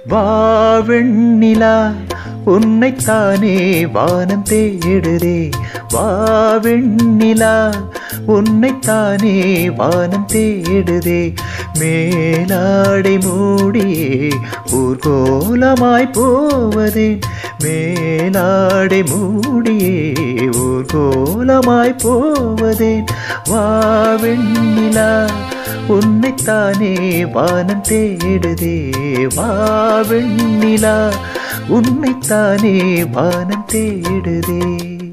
வா வெண்ணிலா உன்னைத்தானே வானம் தேடுதே வா வெண்ணிலா உன்னைத்தானே வானம் தேடுதே மேலாடை மூடியே ஊர்கோலமாய் போவதே மேலாடை மூடியே ஊர்கோலமாய் போவதேன் வா வெண்ணிலா உன்னைத்தானே வானம் தேடுதே வா வெண்ணிலா உன்னைத்தானே வானம் தேடுதே